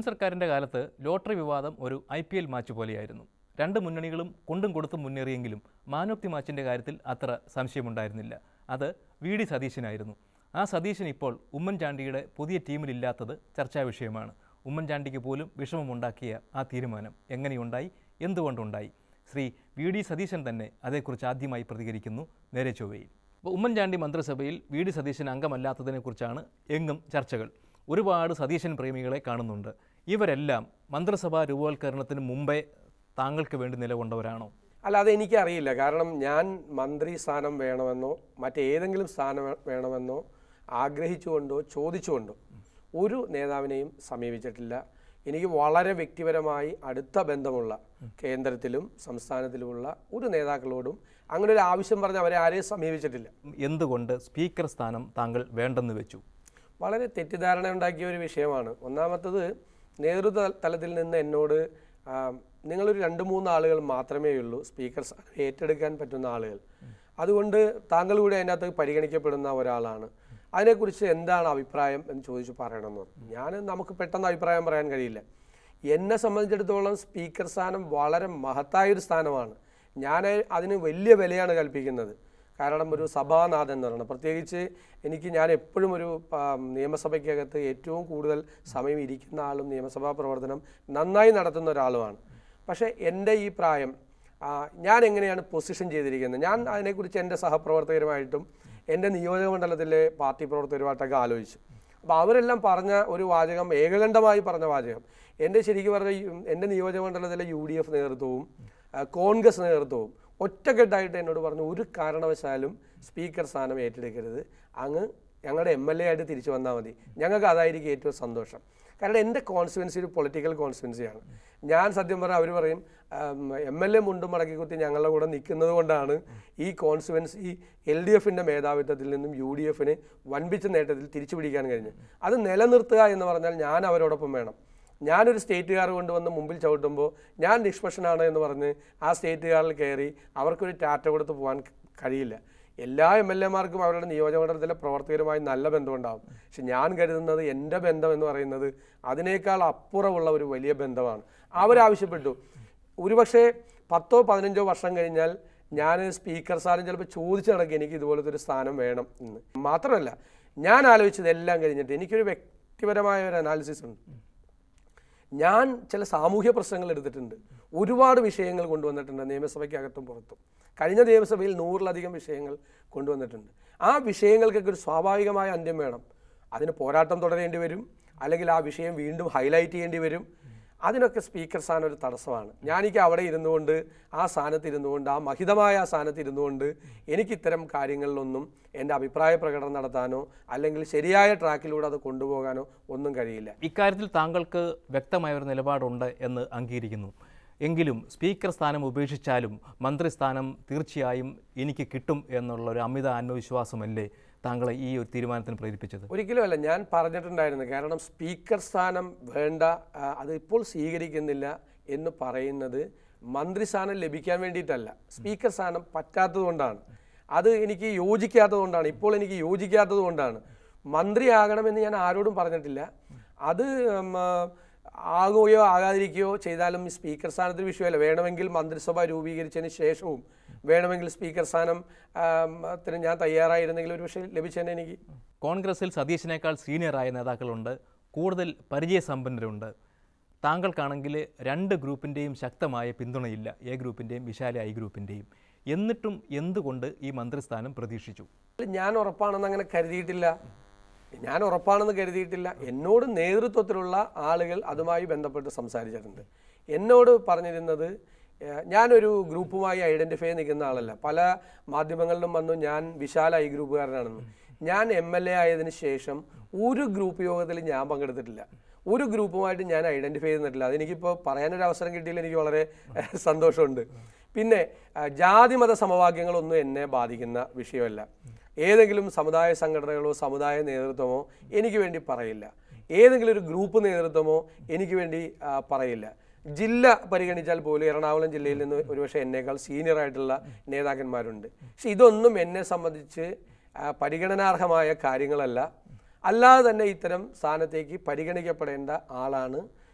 സർക്കാരിൻ്റെ കാലത്ത് ലോട്ടറി വിവാദം ഒരു ഐ പി എൽ മാച്ച് പോലെയായിരുന്നു രണ്ട് മുന്നണികളും കൊണ്ടും കൊടുത്തും മുന്നേറിയെങ്കിലും മാനോക്തി മാച്ചിൻ്റെ കാര്യത്തിൽ അത്ര സംശയമുണ്ടായിരുന്നില്ല അത് വി ഡി സതീശനായിരുന്നു ആ സതീശൻ ഇപ്പോൾ ഉമ്മൻചാണ്ടിയുടെ പുതിയ ടീമിലില്ലാത്തത് ചർച്ചാ വിഷയമാണ് ഉമ്മൻചാണ്ടിക്ക് പോലും വിഷമമുണ്ടാക്കിയ ആ തീരുമാനം എങ്ങനെയുണ്ടായി എന്തുകൊണ്ടുണ്ടായി ശ്രീ വി ഡി സതീശൻ തന്നെ അതേക്കുറിച്ച് ആദ്യമായി പ്രതികരിക്കുന്നു നേരെ ചൊവ്വയിൽ അപ്പോൾ ഉമ്മൻചാണ്ടി മന്ത്രിസഭയിൽ വി ഡി സതീശൻ അംഗമല്ലാത്തതിനെക്കുറിച്ചാണ് എങ്ങും ചർച്ചകൾ ഒരുപാട് സതീശൻ പ്രേമികളെ കാണുന്നുണ്ട് ഇവരെല്ലാം മന്ത്രിസഭാ രൂപവൽക്കരണത്തിന് മുമ്പേ താങ്കൾക്ക് വേണ്ടി നിലകൊണ്ടവരാണോ അല്ല അത് എനിക്കറിയില്ല കാരണം ഞാൻ മന്ത്രി സ്ഥാനം വേണമെന്നോ മറ്റേതെങ്കിലും സ്ഥാനം വേ- വേണമെന്നോ ആഗ്രഹിച്ചുകൊണ്ടോ ചോദിച്ചുകൊണ്ടോ ഒരു നേതാവിനെയും സമീപിച്ചിട്ടില്ല എനിക്ക് വളരെ വ്യക്തിപരമായി അടുത്ത ബന്ധമുള്ള കേന്ദ്രത്തിലും സംസ്ഥാനത്തിലുമുള്ള ഒരു നേതാക്കളോടും അങ്ങനെ ഒരു ആവശ്യം പറഞ്ഞ് അവരെ ആരെയും സമീപിച്ചിട്ടില്ല എന്തുകൊണ്ട് സ്പീക്കർ സ്ഥാനം താങ്കൾ വേണ്ടെന്ന് വെച്ചു വളരെ തെറ്റിദ്ധാരണ ഉണ്ടാക്കിയ ഒരു വിഷയമാണ് ഒന്നാമത്തത് നേതൃത്വ തലത്തിൽ നിന്ന് എന്നോട് ആ, നിങ്ങളൊരു രണ്ട് മൂന്ന് ആളുകൾ മാത്രമേ ഉള്ളൂ സ്പീക്കർ സ്ഥാനം ഏറ്റെടുക്കാൻ പറ്റുന്ന ആളുകൾ അതുകൊണ്ട് താങ്കൾ കൂടി അതിനകത്ത് പരിഗണിക്കപ്പെടുന്ന ഒരാളാണ് അതിനെക്കുറിച്ച് എന്താണ് അഭിപ്രായം എന്ന് ചോദിച്ചു പറയണമെന്ന് പറഞ്ഞു ഞാൻ നമുക്ക് പെട്ടെന്ന് അഭിപ്രായം പറയാൻ കഴിയില്ല എന്നെ സംബന്ധിച്ചിടത്തോളം സ്പീക്കർ സ്ഥാനം വളരെ മഹത്തായ ഒരു സ്ഥാനമാണ് ഞാൻ അതിന് വലിയ വിലയാണ് കൽപ്പിക്കുന്നത് കാരണം ഒരു സഭാനാഥൻ എന്ന് പറയുന്നത് പ്രത്യേകിച്ച് എനിക്ക് ഞാൻ എപ്പോഴും ഒരു ആ, നിയമസഭയ്ക്കകത്ത് ഏറ്റവും കൂടുതൽ സമയം ഇരിക്കുന്ന ആളും നിയമസഭാ പ്രവർത്തനം നന്നായി നടത്തുന്ന ഒരാളുമാണ് പക്ഷേ എൻ്റെ ഈ പ്രായം ആ, ഞാൻ എങ്ങനെയാണ് പൊസിഷൻ ചെയ്തിരിക്കുന്നത് ഞാൻ അതിനെക്കുറിച്ച് എൻ്റെ സഹപ്രവർത്തകരുമായിട്ടും എൻ്റെ നിയോജക മണ്ഡലത്തിലെ പാർട്ടി പ്രവർത്തകരുമായിട്ടൊക്കെ ആലോചിച്ചു അപ്പോൾ അവരെല്ലാം പറഞ്ഞ ഒരു വാചകം ഏകകണ്ഠമായി പറഞ്ഞ വാചകം എൻ്റെ ശരിക്കും പറഞ്ഞ ഈ, എൻ്റെ നിയോജക മണ്ഡലത്തിലെ യു ഡി എഫ് നേതൃത്വവും ആ, കോൺഗ്രസ് നേതൃത്വവും ഒറ്റക്കെട്ടായിട്ട് എന്നോട് പറഞ്ഞു ഒരു കാരണവശാലും സ്പീക്കർ സ്ഥാനം ഏറ്റെടുക്കരുത് അങ്ങ് ഞങ്ങളുടെ എം എൽ എ ആയിട്ട് തിരിച്ചു വന്നാൽ മതി ഞങ്ങൾക്ക് അതായിരിക്കും ഏറ്റവും സന്തോഷം കാരണം എൻ്റെ കോൺസ്റ്റുവൻസി ഒരു പൊളിറ്റിക്കൽ കോൺസ്റ്റുവൻസിയാണ് ഞാൻ സത്യം പറഞ്ഞാൽ അവർ പറയും എം എൽ എ മുണ്ടും മടക്കി കുത്തി ഞങ്ങളുടെ കൂടെ നിൽക്കുന്നത് കൊണ്ടാണ് ഈ കോൺസ്റ്റുവൻസി എൽ ഡി എഫിൻ്റെ മേധാവിത്വത്തിൽ നിന്നും യു ഡി എഫിന് വൻപിച്ച നേട്ടത്തിൽ തിരിച്ചു പിടിക്കാൻ കഴിഞ്ഞു അത് നിലനിർത്തുക എന്ന് പറഞ്ഞാൽ ഞാൻ അവരോടൊപ്പം വേണം ഞാനൊരു സ്റ്റേറ്റുകാർ കൊണ്ടുവന്ന് മുമ്പിൽ ചവിട്ടുമ്പോൾ ഞാൻ നിഷ്പക്ഷനാണ് എന്ന് പറഞ്ഞ് ആ സ്റ്റേറ്റുകാരിൽ കയറി അവർക്കൊരു ടാറ്റ കൊടുത്ത് പോകാൻ കഴിയില്ല എല്ലാ എം എൽ എമാർക്കും അവരുടെ നിയോജകമണ്ഡലത്തിലെ പ്രവർത്തകരുമായി നല്ല ബന്ധമുണ്ടാകും പക്ഷെ ഞാൻ കരുതുന്നത് എൻ്റെ ബന്ധം എന്ന് പറയുന്നത് അതിനേക്കാൾ അപ്പുറമുള്ള ഒരു വലിയ ബന്ധമാണ് അവരാവശ്യപ്പെട്ടു ഒരുപക്ഷെ പത്തോ പതിനഞ്ചോ വർഷം കഴിഞ്ഞാൽ ഞാൻ സ്പീക്കർ സ്ഥാനം ചിലപ്പോൾ ചോദിച്ചു നടക്കും എനിക്ക് ഇതുപോലത്തെ ഒരു സ്ഥാനം വേണം എന്ന് മാത്രമല്ല ഞാൻ ആലോചിച്ചത് എല്ലാം കഴിഞ്ഞിട്ട് എനിക്കൊരു വ്യക്തിപരമായ ഒരു അനാലിസിസ് ഉണ്ട് ഞാൻ ചില സാമൂഹ്യ പ്രശ്നങ്ങൾ എടുത്തിട്ടുണ്ട് ഒരുപാട് വിഷയങ്ങൾ കൊണ്ടുവന്നിട്ടുണ്ട് നിയമസഭയ്ക്കകത്തും പുറത്തും കഴിഞ്ഞ നിയമസഭയിൽ നൂറിലധികം വിഷയങ്ങൾ കൊണ്ടുവന്നിട്ടുണ്ട് ആ വിഷയങ്ങൾക്കൊക്കെ ഒരു സ്വാഭാവികമായ അന്ത്യം വേണം അതിന് പോരാട്ടം തുടരേണ്ടി വരും അല്ലെങ്കിൽ ആ വിഷയം വീണ്ടും ഹൈലൈറ്റ് ചെയ്യേണ്ടി വരും അതിനൊക്കെ സ്പീക്കർ സ്ഥാനം ഒരു തടസ്സമാണ് ഞാനിക്ക് അവിടെ ഇരുന്നുകൊണ്ട് ആ സ്ഥാനത്ത് ഇരുന്നുകൊണ്ട് ആ മഹിതമായ ആ സ്ഥാനത്ത് ഇരുന്നുകൊണ്ട് എനിക്ക് ഇത്തരം കാര്യങ്ങളിലൊന്നും എൻ്റെ അഭിപ്രായ പ്രകടനം നടത്താനോ അല്ലെങ്കിൽ ശരിയായ ട്രാക്കിലൂടെ അത് കൊണ്ടുപോകാനോ ഒന്നും കഴിയില്ല ഇക്കാര്യത്തിൽ താങ്കൾക്ക് വ്യക്തമായ ഒരു നിലപാടുണ്ട് എന്ന് അംഗീകരിക്കുന്നു എങ്കിലും സ്പീക്കർ സ്ഥാനം ഉപേക്ഷിച്ചാലും മന്ത്രിസ്ഥാനം തീർച്ചയായും എനിക്ക് കിട്ടും എന്നുള്ള ഒരു അമിത ആത്മവിശ്വാസമല്ലേ താങ്കളെ ഈ ഒരു തീരുമാനത്തിന് പ്രേരിപ്പിച്ചത് ഒരിക്കലും അല്ല ഞാൻ പറഞ്ഞിട്ടുണ്ടായിരുന്നു കാരണം സ്പീക്കർ സ്ഥാനം വേണ്ട ആ, അത് ഇപ്പോൾ സ്വീകരിക്കുന്നില്ല എന്ന് പറയുന്നത് മന്ത്രിസ്ഥാനം ലഭിക്കാൻ വേണ്ടിയിട്ടല്ല സ്പീക്കർ സ്ഥാനം പറ്റാത്തത് കൊണ്ടാണ് അത് എനിക്ക് യോജിക്കാത്തത് കൊണ്ടാണ് ഇപ്പോൾ എനിക്ക് യോജിക്കാത്തത് കൊണ്ടാണ് മന്ത്രിയാകണമെന്ന് ഞാൻ ആരോടും പറഞ്ഞിട്ടില്ല അത് ഉം, ആ, ആകുകയോ ആകാതിരിക്കുകയോ ചെയ്താലും ഈ സ്പീക്കർ സ്ഥാനത്തിന് വിഷയമല്ല വേണമെങ്കിൽ മന്ത്രിസഭ രൂപീകരിച്ചതിന് ശേഷവും വേണമെങ്കിൽ സ്പീക്കർ സ്ഥാനം ആം, ത്തിന് ഞാൻ തയ്യാറായിരുന്നെങ്കിൽ ഒരു പക്ഷേ ലഭിച്ചേനെ എനിക്ക് കോൺഗ്രസിൽ സതീശിനേക്കാൾ സീനിയറായ നേതാക്കളുണ്ട് കൂടുതൽ പരിചയസമ്പന്നരുണ്ട് താങ്കൾക്കാണെങ്കിൽ രണ്ട് ഗ്രൂപ്പിൻ്റെയും ശക്തമായ പിന്തുണയില്ല എ ഗ്രൂപ്പിൻ്റെയും വിശാല ഐ ഗ്രൂപ്പിൻ്റെയും എന്നിട്ടും എന്തുകൊണ്ട് ഈ മന്ത്രിസ്ഥാനം പ്രതീക്ഷിച്ചു ഞാൻ ഉറപ്പാണെന്ന് അങ്ങനെ കരുതിയിട്ടില്ല ഞാൻ ഉറപ്പാണെന്ന് കരുതിയിട്ടില്ല എന്നോട് നേതൃത്വത്തിലുള്ള ആളുകൾ അതുമായി ബന്ധപ്പെട്ട് സംസാരിച്ചിട്ടുണ്ട് എന്നോട് പറഞ്ഞിരുന്നത് ഏഹ്, ഞാനൊരു ഗ്രൂപ്പുമായി ഐഡൻറ്റിഫൈ നിൽക്കുന്ന ആളല്ല പല മാധ്യമങ്ങളിലും വന്നു ഞാൻ വിശാല ഐ ഗ്രൂപ്പുകാരനാണെന്ന് ഞാൻ എം എൽ എ ആയതിനു ശേഷം ഒരു ഗ്രൂപ്പ് യോഗത്തിൽ ഞാൻ പങ്കെടുത്തിട്ടില്ല ഒരു ഗ്രൂപ്പുമായിട്ട് ഞാൻ ഐഡൻറ്റിഫൈ ചെയ്തിട്ടില്ല അതെനിക്കിപ്പോൾ പറയാനൊരു അവസരം കിട്ടിയതിൽ എനിക്ക് വളരെ ഏഹ്, സന്തോഷമുണ്ട് പിന്നെ ആ, ജാതി മത സമവാക്യങ്ങളൊന്നും എന്നെ ബാധിക്കുന്ന വിഷയമല്ല ഏതെങ്കിലും സമുദായ സംഘടനകളോ സമുദായ നേതൃത്വമോ എനിക്ക് വേണ്ടി പറയില്ല ഏതെങ്കിലും ഒരു ഗ്രൂപ്പ് നേതൃത്വമോ എനിക്ക് വേണ്ടി ആ, പറയില്ല ജില്ല പരിഗണിച്ചാൽ പോലും എറണാകുളം ജില്ലയിൽ നിന്ന് ഒരുപക്ഷെ എന്നേക്കാൾ സീനിയർ ആയിട്ടുള്ള നേതാക്കന്മാരുണ്ട് പക്ഷെ ഇതൊന്നും എന്നെ സംബന്ധിച്ച് ആ, പരിഗണനാർഹമായ കാര്യങ്ങളല്ല അല്ലാതെ തന്നെ ഇത്തരം സ്ഥാനത്തേക്ക് പരിഗണിക്കപ്പെടേണ്ട ആളാണ്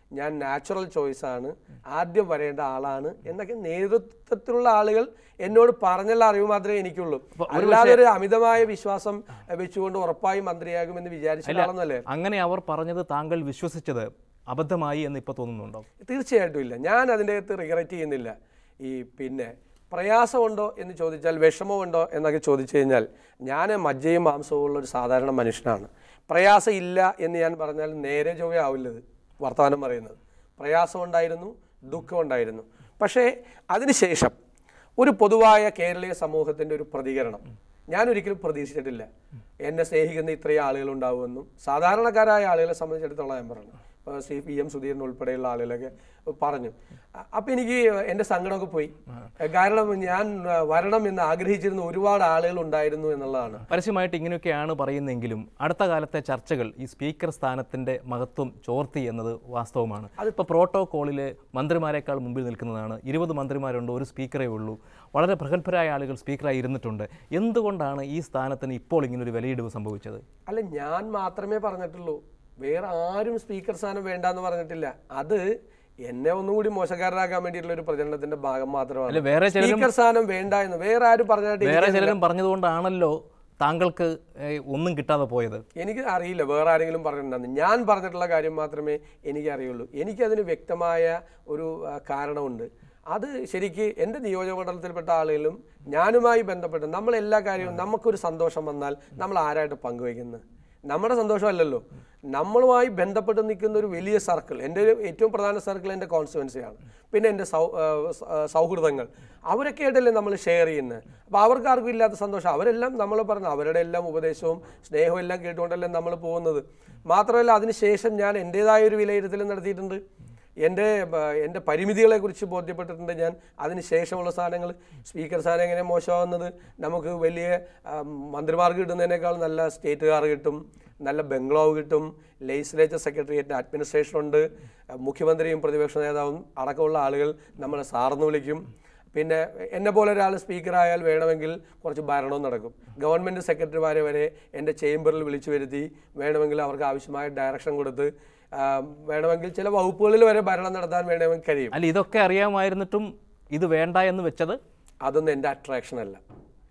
ഞാൻ നാച്ചുറൽ ചോയ്സ് ആണ് ആദ്യം വരേണ്ട ആളാണ് എന്നൊക്കെ നേതൃത്വത്തിലുള്ള ആളുകൾ എന്നോട് പറഞ്ഞുള്ള അറിവ് മാത്രമേ എനിക്കുള്ളൂ അല്ലാതെ ഒരു അമിതമായ വിശ്വാസം അഹ്, വെച്ചുകൊണ്ട് ഉറപ്പായും മന്ത്രിയാകുമെന്ന് വിചാരിച്ച ആളൊന്നല്ലേ അങ്ങനെ അവർ പറഞ്ഞത് താങ്കൾ വിശ്വസിച്ചത് അബദ്ധമായി എന്ന് ഇപ്പോൾ തോന്നുന്നുണ്ടോ തീർച്ചയായിട്ടും ഇല്ല ഞാൻ അതിൻ്റെ അകത്ത് റിഗ്രറ്റ് ചെയ്യുന്നില്ല ഈ പിന്നെ പ്രയാസമുണ്ടോ എന്ന് ചോദിച്ചാൽ വിഷമമുണ്ടോ എന്നൊക്കെ ചോദിച്ചു കഴിഞ്ഞാൽ ഞാൻ മജ്ജയും മാംസവും ഉള്ള ഒരു സാധാരണ മനുഷ്യനാണ് പ്രയാസം ഇല്ല എന്ന് ഞാൻ പറഞ്ഞാൽ നേരെ ചൊവ്വ ആവില്ലത് വർത്തമാനം പറയുന്നത് പ്രയാസമുണ്ടായിരുന്നു ദുഃഖമുണ്ടായിരുന്നു പക്ഷേ അതിനുശേഷം ഒരു പൊതുവായ കേരളീയ സമൂഹത്തിൻ്റെ ഒരു പ്രതികരണം ഞാൻ ഒരിക്കലും പ്രതീക്ഷിച്ചിട്ടില്ല എന്നെ സ്നേഹിക്കുന്ന ഇത്രയും ആളുകൾ ഉണ്ടാവുമെന്നും സാധാരണക്കാരായ ആളുകളെ സംബന്ധിച്ചിടത്തോളം ഞാൻ പറഞ്ഞു ഇപ്പോൾ സി പി എം സുധീരൻ ഉൾപ്പെടെയുള്ള ആളുകളൊക്കെ പറഞ്ഞു അ- അപ്പം എനിക്ക് എൻ്റെ സങ്കടമൊക്കെ പോയി കാരണം ഞാൻ ആ, വരണം എന്ന് ആഗ്രഹിച്ചിരുന്ന ഒരുപാട് ആളുകൾ ഉണ്ടായിരുന്നു എന്നുള്ളതാണ് പരസ്യമായിട്ട് ഇങ്ങനെയൊക്കെയാണ് പറയുന്നതെങ്കിലും അടുത്ത കാലത്തെ ചർച്ചകൾ ഈ സ്പീക്കർ സ്ഥാനത്തിന്റെ മഹത്വം ചോർത്തി എന്നത് വാസ്തവമാണ് അതിപ്പോൾ പ്രോട്ടോകോളിൽ മന്ത്രിമാരെക്കാൾ മുമ്പിൽ നിൽക്കുന്നതാണ് ഇരുപത് മന്ത്രിമാരുണ്ട് ഒരു സ്പീക്കറേ ഉള്ളൂ വളരെ പ്രഗത്ഭരായ ആളുകൾ സ്പീക്കറായി ഇരുന്നിട്ടുണ്ട് എന്തുകൊണ്ടാണ് ഈ സ്ഥാനത്തിന് ഇപ്പോൾ ഇങ്ങനൊരു വിലയിടിവ് സംഭവിച്ചത് അല്ല ഞാൻ മാത്രമേ പറഞ്ഞിട്ടുള്ളൂ വേറെ ആരും സ്പീക്കർ സ്ഥാനം വേണ്ടെന്ന് പറഞ്ഞിട്ടില്ല അത് എന്നെ ഒന്നുകൂടി മോശക്കാരനാക്കാൻ വേണ്ടിയിട്ടുള്ള ഒരു പ്രചരണത്തിന്റെ ഭാഗം അല്ല മാത്രമാണ് വേറെ ചിലരും സ്പീക്കർ സ്ഥാനം വേണ്ട എന്ന് വേറെ ആരും പറഞ്ഞായിട്ട് വേറെ എനിക്ക് ചിലരും പറഞ്ഞതുകൊണ്ടാണല്ലോ താങ്കൾക്ക് ഏഹ്, ഒന്നും കിട്ടാതെ പോയത് എനിക്ക് അറിയില്ല വേറെ ആരെങ്കിലും പറഞ്ഞിട്ടുണ്ടെന്ന് ഞാൻ പറഞ്ഞിട്ടുള്ള കാര്യം മാത്രമേ എനിക്ക് അറിയുള്ളൂ എനിക്കതിന് വ്യക്തമായ ഒരു ആ, കാരണമുണ്ട് അത് ശരിക്ക് എൻ്റെ നിയോജകമണ്ഡലത്തിൽപ്പെട്ട ആളുകളും ഞാനുമായി ബന്ധപ്പെട്ട് നമ്മൾ എല്ലാ കാര്യവും നമുക്കൊരു സന്തോഷം വന്നാൽ നമ്മൾ ആരായിട്ട് പങ്കുവയ്ക്കുന്നത് നമ്മുടെ സന്തോഷമല്ലല്ലോ നമ്മളുമായി ബന്ധപ്പെട്ട് നിൽക്കുന്ന ഒരു വലിയ സർക്കിൾ എൻ്റെ ഒരു ഏറ്റവും പ്രധാന സർക്കിൾ എൻ്റെ കോൺസ്റ്റുവൻസിയാണ് പിന്നെ എൻ്റെ സൗ ആ, സ- ആ, സൗഹൃദങ്ങൾ അവരൊക്കെ ആയിട്ടല്ലേ നമ്മൾ ഷെയർ ചെയ്യുന്നത് അപ്പോൾ അവർക്ക് ആർക്കും ഇല്ലാത്ത സന്തോഷം അവരെല്ലാം നമ്മൾ പറഞ്ഞു അവരുടെ എല്ലാം ഉപദേശവും സ്നേഹവും എല്ലാം കേട്ടുകൊണ്ടല്ലേ നമ്മൾ പോകുന്നത് മാത്രമല്ല അതിനുശേഷം ഞാൻ എൻ്റേതായ ഒരു വിലയിരുത്തലും നടത്തിയിട്ടുണ്ട് എൻ്റെ ബ- എൻ്റെ പരിമിതികളെക്കുറിച്ച് ബോധ്യപ്പെട്ടിട്ടുണ്ട് ഞാൻ അതിന് ശേഷമുള്ള സാധനങ്ങൾ സ്പീക്കർ സ്ഥാനം എങ്ങനെ മോശമാവുന്നത് നമുക്ക് വലിയ ആ, മന്ത്രിമാർക്ക് കിട്ടുന്നതിനേക്കാൾ നല്ല സ്റ്റേറ്റ് കാർ കിട്ടും നല്ല ബംഗ്ലാവ് കിട്ടും ലെജിസ്ലേച്ചർ സെക്രട്ടേറിയറ്റ് അഡ്മിനിസ്ട്രേഷൻ ഉണ്ട് ആ, മുഖ്യമന്ത്രിയും പ്രതിപക്ഷ നേതാവും അടക്കമുള്ള ആളുകൾ നമ്മളെ സാർന്ന് വിളിക്കും പിന്നെ എന്നെ പോലെ ഒരാൾ സ്പീക്കറായാൽ വേണമെങ്കിൽ കുറച്ച് ഭരണവും നടക്കും ഗവൺമെൻറ് സെക്രട്ടറിമാരെ വരെ എൻ്റെ ചേംബറിൽ വിളിച്ചു വരുത്തി വേണമെങ്കിൽ അവർക്ക് ആവശ്യമായ ഡയറക്ഷൻ കൊടുത്ത് ആ, വേണമെങ്കിൽ ചില വകുപ്പുകളിൽ വരെ ഭരണം നടത്താൻ വേണമെങ്കിൽ കഴിയും അല്ല ഇതൊക്കെ അറിയാമായിരുന്നിട്ടും ഇത് വേണ്ട എന്ന് വെച്ചത് അതൊന്നും എൻ്റെ അട്രാക്ഷൻ അല്ല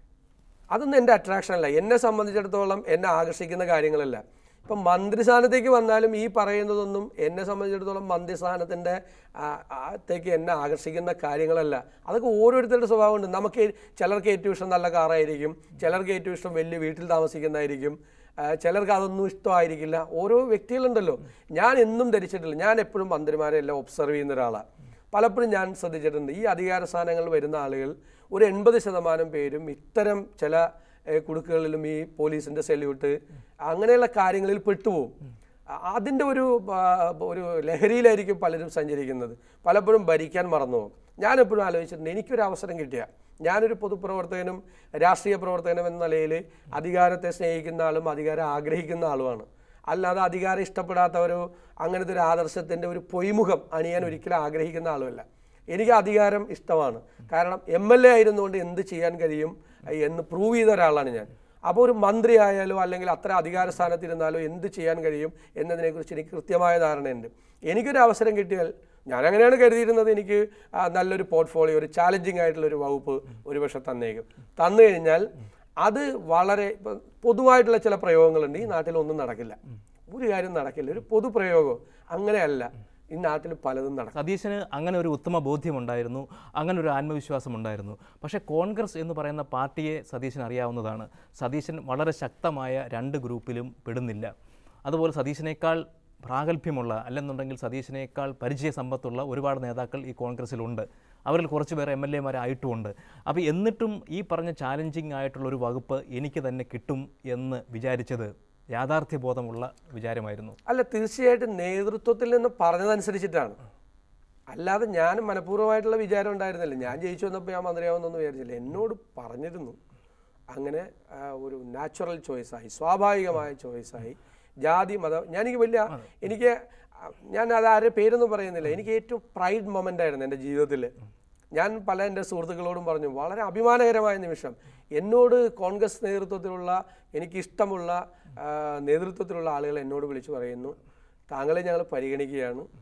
അതൊന്നും എൻ്റെ അട്രാക്ഷൻ അല്ല എന്നെ സംബന്ധിച്ചിടത്തോളം എന്നെ ആകർഷിക്കുന്ന കാര്യങ്ങളല്ല ഇപ്പം മന്ത്രിസ്ഥാനത്തേക്ക് വന്നാലും ഈ പറയുന്നതൊന്നും എന്നെ സംബന്ധിച്ചിടത്തോളം മന്ത്രിസ്ഥാനത്തിൻ്റെ ത്തേക്ക് എന്നെ ആകർഷിക്കുന്ന കാര്യങ്ങളല്ല അതൊക്കെ ഓരോരുത്തരുടെ സ്വഭാവമുണ്ട് നമുക്ക് ചിലർക്ക് ഏറ്റവും ഇഷ്ടം നല്ല കാറായിരിക്കും ചിലർക്ക് ഏറ്റവും ഇഷ്ടം വലിയ വീട്ടിൽ താമസിക്കുന്നതായിരിക്കും ആ, ചിലർക്ക് അതൊന്നും ഇഷ്ടമായിരിക്കില്ല ഓരോ വ്യക്തികളുണ്ടല്ലോ ഞാൻ എന്നും ധരിച്ചിട്ടില്ല ഞാൻ എപ്പോഴും മന്ത്രിമാരെ എല്ലാം ഒബ്സർവ് ചെയ്യുന്ന ഒരാളാണ് പലപ്പോഴും ഞാൻ ശ്രദ്ധിച്ചിട്ടുണ്ട് ഈ അധികാര സ്ഥാനങ്ങളിൽ വരുന്ന ആളുകൾ ഒരു എൺപത് ശതമാനം പേരും ഇത്തരം ചില ഏഹ്, കുടുക്കുകളിലും ഈ പോലീസിൻ്റെ സെല്യൂട്ട് അങ്ങനെയുള്ള കാര്യങ്ങളിൽ പെട്ടുപോകും അ- അതിൻ്റെ ഒരു ആ, ഒരു ലഹരിയിലായിരിക്കും പലരും സഞ്ചരിക്കുന്നത് പലപ്പോഴും ഭരിക്കാൻ മറന്നു പോകും ഞാനെപ്പോഴും ആലോചിച്ചിട്ടുണ്ട് എനിക്കൊരു അവസരം കിട്ടിയ ഞാനൊരു പൊതുപ്രവർത്തകനും രാഷ്ട്രീയ പ്രവർത്തകനും എന്ന നിലയിൽ അധികാരത്തെ സ്നേഹിക്കുന്ന ആളും അധികാരം ആഗ്രഹിക്കുന്ന ആളുമാണ് അല്ലാതെ അധികാരം ഇഷ്ടപ്പെടാത്തവരോ അങ്ങനത്തെ ഒരു ആദർശത്തിൻ്റെ ഒരു പൊയ്മുഖം അണിയാൻ ഒരിക്കലും ആഗ്രഹിക്കുന്ന ആളുമല്ല എനിക്ക് അധികാരം ഇഷ്ടമാണ് കാരണം എം എൽ എ ആയിരുന്നുകൊണ്ട് എന്ത് ചെയ്യാൻ കഴിയും എന്ന് പ്രൂവ് ചെയ്ത ഒരാളാണ് ഞാൻ അപ്പോൾ ഒരു മന്ത്രി ആയാലോ അല്ലെങ്കിൽ അത്ര അധികാര സ്ഥാനത്തിരുന്നാലോ എന്ത് ചെയ്യാൻ കഴിയും എന്നതിനെക്കുറിച്ച് എനിക്ക് കൃത്യമായ ധാരണയുണ്ട് എനിക്കൊരു അവസരം കിട്ടിയാൽ ഞാൻ അങ്ങനെയാണ് കരുതിയിരുന്നത് എനിക്ക് ആ, നല്ലൊരു പോർട്ട്ഫോളിയോ ഒരു ചാലഞ്ചിങ് ആയിട്ടുള്ള ഒരു വകുപ്പ് ഒരുപക്ഷെ തന്നേക്കും തന്നു കഴിഞ്ഞാൽ അത് വളരെ ഇപ്പം പൊതുവായിട്ടുള്ള ചില പ്രയോഗങ്ങളുണ്ട് ഈ നാട്ടിൽ ഒന്നും നടക്കില്ല ഒരു കാര്യം നടക്കില്ല ഒരു പൊതുപ്രയോഗം അങ്ങനെയല്ല ഈ നാട്ടിൽ പലതും നടക്കും സതീശന് അങ്ങനെ ഒരു ഉത്തമ ബോധ്യമുണ്ടായിരുന്നു അങ്ങനെ ഒരു ആത്മവിശ്വാസം ഉണ്ടായിരുന്നു പക്ഷേ കോൺഗ്രസ് എന്ന് പറയുന്ന പാർട്ടിയെ സതീശന് അറിയാവുന്നതാണ് സതീശൻ വളരെ ശക്തമായ രണ്ട് ഗ്രൂപ്പിലും പെടുന്നില്ല അതുപോലെ സതീശനേക്കാൾ പ്രാഗൽഭ്യമുള്ള അല്ലെന്നുണ്ടെങ്കിൽ സതീശനേക്കാൾ പരിചയ സമ്പത്തുള്ള ഒരുപാട് നേതാക്കൾ ഈ കോൺഗ്രസ്സിലുണ്ട് അവരിൽ കുറച്ച് പേർ എം എൽ എമാരായിട്ടുമുണ്ട് അപ്പോൾ എന്നിട്ടും ഈ പറഞ്ഞ ചാലഞ്ചിങ് ആയിട്ടുള്ള ഒരു വകുപ്പ് എനിക്ക് തന്നെ കിട്ടും എന്ന് വിചാരിച്ചത് യാഥാർത്ഥ്യബോധമുള്ള വിചാരമായിരുന്നു അല്ല തീർച്ചയായിട്ടും നേതൃത്വത്തിൽ നിന്ന് പറഞ്ഞതനുസരിച്ചിട്ടാണ് അല്ലാതെ ഞാൻ മനഃപൂർവ്വമായിട്ടുള്ള വിചാരം ഉണ്ടായിരുന്നില്ല ഞാൻ ജയിച്ചു വന്നപ്പോൾ ഞാൻ മന്ത്രിയാവുന്നൊന്നും വിചാരിച്ചില്ല എന്നോട് പറഞ്ഞിരുന്നു അങ്ങനെ ആ, ഒരു നാച്ചുറൽ ചോയ്സായി സ്വാഭാവികമായ ചോയ്സായി ജാതി മതം ഞാൻ എനിക്ക് വലിയ എനിക്ക് ആ, ഞാൻ അത് ആരുടെ പേരൊന്നും പറയുന്നില്ല എനിക്ക് ഏറ്റവും പ്രൈഡ് മൊമെൻ്റ് ആയിരുന്നു എൻ്റെ ജീവിതത്തിൽ ഞാൻ പല എൻ്റെ സുഹൃത്തുക്കളോടും പറഞ്ഞു വളരെ അഭിമാനകരമായ നിമിഷം എന്നോട് കോൺഗ്രസ് നേതൃത്വത്തിലുള്ള എനിക്കിഷ്ടമുള്ള ആ, നേതൃത്വത്തിലുള്ള ആളുകൾ എന്നോട് വിളിച്ചു പറയുന്നു താങ്കളെ ഞങ്ങൾ പരിഗണിക്കുകയാണ്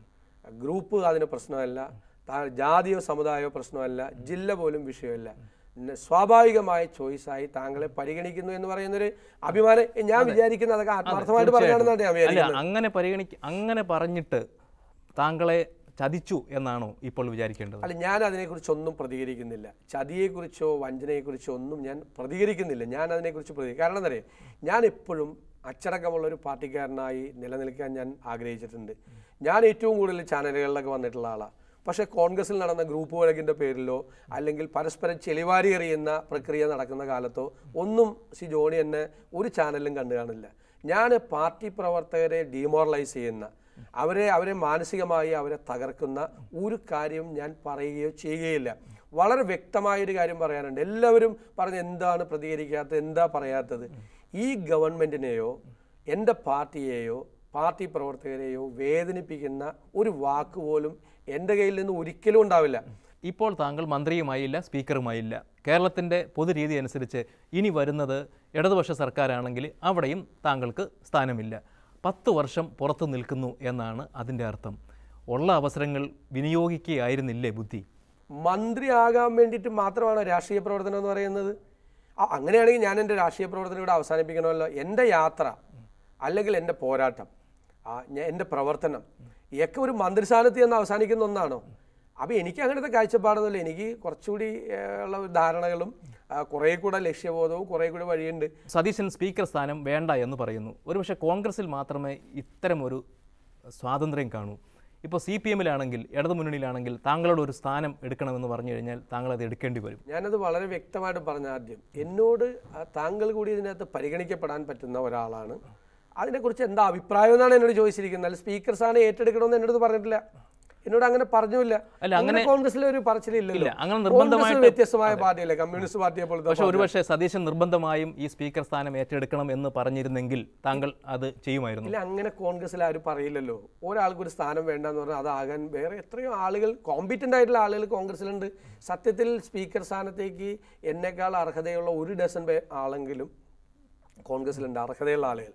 ഗ്രൂപ്പ് അതിന് പ്രശ്നമല്ല താ- ജാതിയോ സമുദായമോ പ്രശ്നമല്ല ജില്ല പോലും വിഷയമല്ല ന- സ്വാഭാവികമായ ചോയ്സായി താങ്കളെ പരിഗണിക്കുന്നു എന്ന് പറയുന്നൊരു അഭിമാനം ഞാൻ വിചാരിക്കുന്നത് അതൊക്കെ ആത്മാർത്ഥമായിട്ട് പറയുകയാണെന്നാണ് ഞാൻ അല്ല വിചാരിക്കുന്നത് അങ്ങനെ പരിഗണിക്ക അങ്ങനെ പറഞ്ഞിട്ട് താങ്കളെ ചതിച്ചു എന്നാണോ ഇപ്പോൾ വിചാരിക്കേണ്ടത് അല്ല ഞാൻ അതിനെക്കുറിച്ച് ഒന്നും പ്രതികരിക്കുന്നില്ല ചതിയെക്കുറിച്ചോ വഞ്ചനയെക്കുറിച്ചോ ഒന്നും ഞാൻ പ്രതികരിക്കുന്നില്ല ഞാൻ അതിനെക്കുറിച്ച് പ്രതി കാരണം എന്താ പറയുക ഞാൻ എപ്പോഴും അച്ചടക്കമുള്ള ഒരു പാർട്ടിക്കാരനായി നിലനിൽക്കാൻ ഞാൻ ആഗ്രഹിച്ചിട്ടുണ്ട് ഞാൻ ഏറ്റവും കൂടുതൽ ചാനലുകളിലൊക്കെ വന്നിട്ടുള്ള ആളാണ് പക്ഷേ കോൺഗ്രസിൽ നടന്ന ഗ്രൂപ്പ് വഴക്കിൻ്റെ പേരിലോ അല്ലെങ്കിൽ പരസ്പരം ചെളിവാരി എറിയുന്ന പ്രക്രിയ നടക്കുന്ന കാലത്തോ ഒന്നും സി ജോണി എന്നെ ഒരു ചാനലിലും കണ്ടു കാണില്ല ഞാൻ പാർട്ടി പ്രവർത്തകരെ ഡീമോറലൈസ് ചെയ്യുന്ന അവരെ അവരെ മാനസികമായി അവരെ തകർക്കുന്ന ഒരു കാര്യവും ഞാൻ പറയുകയോ ചെയ്യുകയില്ല വളരെ വ്യക്തമായൊരു കാര്യം പറയാനുണ്ട് എല്ലാവരും പറഞ്ഞ് എന്താണ് പ്രതികരിക്കാത്തത് എന്താ പറയാത്തത് ഈ ഗവൺമെൻറ്റിനെയോ എൻ്റെ പാർട്ടിയെയോ പാർട്ടി പ്രവർത്തകരെയോ വേദനിപ്പിക്കുന്ന ഒരു വാക്ക് പോലും എൻ്റെ കയ്യിൽ നിന്ന് ഒരിക്കലും ഉണ്ടാവില്ല ഇപ്പോൾ താങ്കൾ മന്ത്രിയുമായില്ല സ്പീക്കറുമായില്ല കേരളത്തിൻ്റെ പൊതുരീതി അനുസരിച്ച് ഇനി വരുന്നത് ഇടതുപക്ഷ സർക്കാരാണെങ്കിൽ അവിടെയും താങ്കൾക്ക് സ്ഥാനമില്ല പത്ത് വർഷം പുറത്തു നിൽക്കുന്നു എന്നാണ് അതിൻ്റെ അർത്ഥം ഉള്ള അവസരങ്ങൾ വിനിയോഗിക്കുകയായിരുന്നില്ലേ ബുദ്ധി മന്ത്രിയാകാൻ വേണ്ടിയിട്ട് മാത്രമാണ് രാഷ്ട്രീയ പ്രവർത്തനം എന്ന് പറയുന്നത് ആ, അങ്ങനെയാണെങ്കിൽ ഞാൻ എൻ്റെ രാഷ്ട്രീയ പ്രവർത്തനം ഇവിടെ അവസാനിപ്പിക്കണമല്ലോ എൻ്റെ യാത്ര അല്ലെങ്കിൽ എൻ്റെ പോരാട്ടം ആ, ഞാൻ- എൻ്റെ പ്രവർത്തനം ഇതൊക്കെ ഒരു മന്ത്രിസ്ഥാനത്ത് ചെന്ന് അവസാനിക്കുന്ന ഒന്നാണോ അപ്പോൾ എനിക്ക് അങ്ങനത്തെ കാഴ്ചപ്പാടൊന്നുമില്ല എനിക്ക് കുറച്ചുകൂടി ഏ, ഉള്ള ധാരണകളും ആ, കുറേ കൂടെ ലക്ഷ്യബോധവും കുറേ കൂടെ വഴിയുണ്ട് സതീശൻ സ്പീക്കർ സ്ഥാനം വേണ്ട എന്ന് പറയുന്നു ഒരുപക്ഷെ കോൺഗ്രസിൽ മാത്രമേ ഇത്തരമൊരു സ്വാതന്ത്ര്യം കാണൂ ഇപ്പോൾ സി പി എമ്മിലാണെങ്കിൽ ഇടതുമുന്നണിയിലാണെങ്കിൽ താങ്കളുടെ ഒരു സ്ഥാനം എടുക്കണമെന്ന് പറഞ്ഞു കഴിഞ്ഞാൽ താങ്കൾ അത് എടുക്കേണ്ടി വരും ഞാനത് വളരെ വ്യക്തമായിട്ട് പറഞ്ഞ ആദ്യം എന്നോട് ആ, താങ്കൾ കൂടി ഇതിനകത്ത് പരിഗണിക്കപ്പെടാൻ പറ്റുന്ന ഒരാളാണ് അതിനെക്കുറിച്ച് എന്താ അഭിപ്രായം എന്നാണ് എന്നോട് ചോദിച്ചിരിക്കുന്നത് അല്ല സ്പീക്കർ സ്ഥാനം ഏറ്റെടുക്കണമെന്ന് എന്നോട് പറഞ്ഞിട്ടില്ല എന്നോട് അങ്ങനെ പറഞ്ഞുമില്ല അല്ല, അങ്ങനെ കോൺഗ്രസിലെ ഒരു ഇല്ല, പറച്ചിലില്ലല്ലോ അങ്ങനെ കോൺഗ്രസ് നിർബന്ധമായിട്ട് വ്യത്യസ്തമായ പാർട്ടിയല്ലേ കമ്മ്യൂണിസ്റ്റ് പാർട്ടിയെ പോലത്തെ പക്ഷെ ഒരുപക്ഷെ സതീശൻ നിർബന്ധമായും ഈ സ്പീക്കർ സ്ഥാനം ഏറ്റെടുക്കണം എന്ന് പറഞ്ഞിരുന്നെങ്കിൽ താങ്കൾ അത് ചെയ്യുമായിരുന്നു ഇല്ല അങ്ങനെ കോൺഗ്രസ്സിൽ ആരും പറയില്ലല്ലോ ഒരാൾക്ക് ഒരു സ്ഥാനം വേണ്ടെന്ന് പറഞ്ഞാൽ അതാകാൻ വേറെ എത്രയോ ആളുകൾ കോമ്പീറ്റൻ്റ് ആയിട്ടുള്ള ആളുകൾ കോൺഗ്രസ്സിലുണ്ട് സത്യത്തിൽ സ്പീക്കർ സ്ഥാനത്തേക്ക് എന്നേക്കാൾ അർഹതയുള്ള ഒരു ഡസൻ പേ ആളെങ്കിലും കോൺഗ്രസ്സിലുണ്ട് അർഹതയുള്ള ആളുകൾ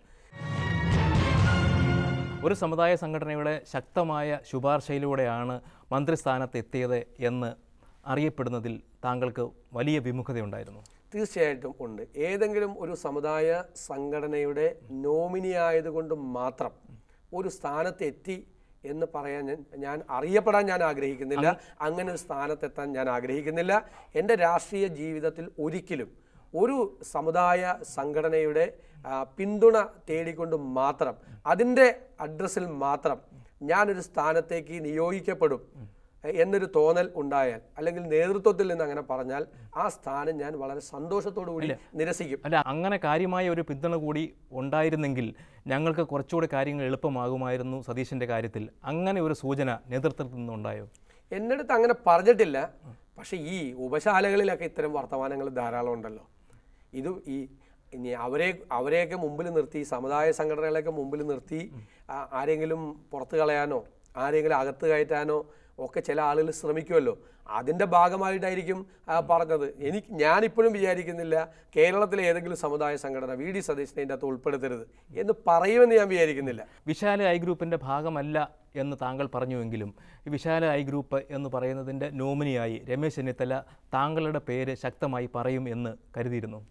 ഒരു സമുദായ സംഘടനയുടെ ശക്തമായ ശുപാർശയിലൂടെയാണ് മന്ത്രിസ്ഥാനത്ത് എത്തിയത് എന്ന് അറിയപ്പെടുന്നതിൽ താങ്കൾക്ക് വലിയ വിമുഖതയുണ്ടായിരുന്നു തീർച്ചയായിട്ടും ഉണ്ട് ഏതെങ്കിലും ഒരു സമുദായ സംഘടനയുടെ നോമിനി ആയതുകൊണ്ട് മാത്രം ഒരു സ്ഥാനത്ത് എത്തി എന്ന് പറയാൻ ഞാൻ ഞാൻ അറിയപ്പെടാൻ ഞാൻ ആഗ്രഹിക്കുന്നില്ല അങ്ങനെ ഒരു സ്ഥാനത്തെത്താൻ ഞാൻ ആഗ്രഹിക്കുന്നില്ല എൻ്റെ രാഷ്ട്രീയ ജീവിതത്തിൽ ഒരിക്കലും ഒരു സമുദായ സംഘടനയുടെ ആ, പിന്തുണ തേടിക്കൊണ്ട് മാത്രം അതിൻ്റെ അഡ്രസ്സിൽ മാത്രം ഞാനൊരു സ്ഥാനത്തേക്ക് നിയോഗിക്കപ്പെടും എന്നൊരു തോന്നൽ ഉണ്ടായാൽ അല്ലെങ്കിൽ നേതൃത്വത്തിൽ നിന്ന് അങ്ങനെ പറഞ്ഞാൽ ആ സ്ഥാനം ഞാൻ വളരെ സന്തോഷത്തോടു കൂടി നിരസിക്കും അല്ല അങ്ങനെ കാര്യമായ ഒരു പിന്തുണ കൂടി ഉണ്ടായിരുന്നെങ്കിൽ ഞങ്ങൾക്ക് കുറച്ചുകൂടി കാര്യങ്ങൾ എളുപ്പമാകുമായിരുന്നു സതീശൻ്റെ കാര്യത്തിൽ അങ്ങനെ ഒരു സൂചന നേതൃത്വത്തിൽ നിന്നുണ്ടായോ എന്നടുത്ത് അങ്ങനെ പറഞ്ഞിട്ടില്ല പക്ഷേ ഈ ഉപശാലകളിലൊക്കെ ഇത്തരം വർത്തമാനങ്ങൾ ധാരാളം ഉണ്ടല്ലോ ഇത് ഈ ഇനി അവരെ അവരെയൊക്കെ മുമ്പിൽ നിർത്തി സമുദായ സംഘടനകളെയൊക്കെ മുമ്പിൽ നിർത്തി ആ- ആരെങ്കിലും പുറത്ത് കളയാനോ ആരെങ്കിലും അകത്ത് കയറ്റാനോ ഒക്കെ ചില ആളുകൾ ശ്രമിക്കുമല്ലോ അതിൻ്റെ ഭാഗമായിട്ടായിരിക്കും ആ, പറഞ്ഞത് എനിക്ക് ഞാനിപ്പോഴും വിചാരിക്കുന്നില്ല കേരളത്തിലെ ഏതെങ്കിലും സമുദായ സംഘടന വി ഡി സതീശനെ ഇതിൻ്റെ അകത്ത് ഉൾപ്പെടുത്തരുത് എന്ന് പറയുമെന്ന് ഞാൻ വിചാരിക്കുന്നില്ല വിശാല ഐ ഗ്രൂപ്പിൻ്റെ ഭാഗമല്ല എന്ന് താങ്കൾ പറഞ്ഞുവെങ്കിലും ഈ വിശാല ഐ ഗ്രൂപ്പ് എന്ന് പറയുന്നതിൻ്റെ നോമിനിയായി രമേശ് ചെന്നിത്തല താങ്കളുടെ പേര് ശക്തമായി പറയും എന്ന് കരുതിയിരുന്നു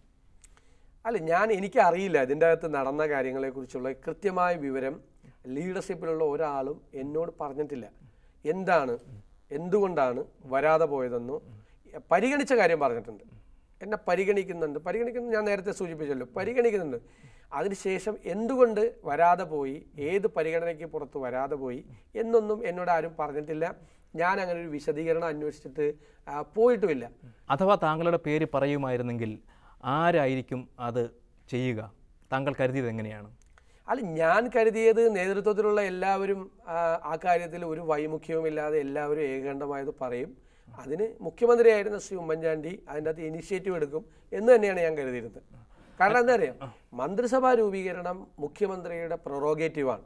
അല്ല ഞാൻ എനിക്ക് അറിയില്ല ഇതിൻ്റെ അകത്ത് നടന്ന കാര്യങ്ങളെക്കുറിച്ചുള്ള കൃത്യമായ വിവരം ലീഡർഷിപ്പിലുള്ള ഒരാളും എന്നോട് പറഞ്ഞിട്ടില്ല എന്താണ് എന്തുകൊണ്ടാണ് വരാതെ പോയതെന്നോ പരിഗണിച്ച കാര്യം പറഞ്ഞിട്ടുണ്ട് എന്നെ പരിഗണിക്കുന്നുണ്ട് പരിഗണിക്കുന്നത് ഞാൻ നേരത്തെ സൂചിപ്പിച്ചല്ലോ പരിഗണിക്കുന്നുണ്ട് അതിനുശേഷം എന്തുകൊണ്ട് വരാതെ പോയി ഏത് പരിഗണനയ്ക്ക് പുറത്ത് വരാതെ പോയി എന്നൊന്നും എന്നോട് ആരും പറഞ്ഞിട്ടില്ല ഞാൻ അങ്ങനെ ഒരു വിശദീകരണം അന്വേഷിച്ചിട്ട് ആ, പോയിട്ടുമില്ല അഥവാ താങ്കളുടെ പേര് പറയുമായിരുന്നെങ്കിൽ ആരായിരിക്കും അത് ചെയ്യുക താങ്കൾ കരുതിയത് എങ്ങനെയാണ് അല്ല ഞാൻ കരുതിയത് നേതൃത്വത്തിലുള്ള എല്ലാവരും ആ, ആ കാര്യത്തിൽ ഒരു വൈമുഖ്യവുമില്ലാതെ എല്ലാവരും ഏകണ്ഠമായത് പറയും അതിന് മുഖ്യമന്ത്രിയായിരുന്ന ശ്രീ ഉമ്മൻചാണ്ടി അതിൻ്റെ അകത്ത് ഇനിഷ്യേറ്റീവ് എടുക്കും എന്ന് തന്നെയാണ് ഞാൻ കരുതിയിരുന്നത് കാരണം എന്താ അറിയാം മന്ത്രിസഭാ രൂപീകരണം മുഖ്യമന്ത്രിയുടെ പ്രൊറോഗേറ്റീവാണ്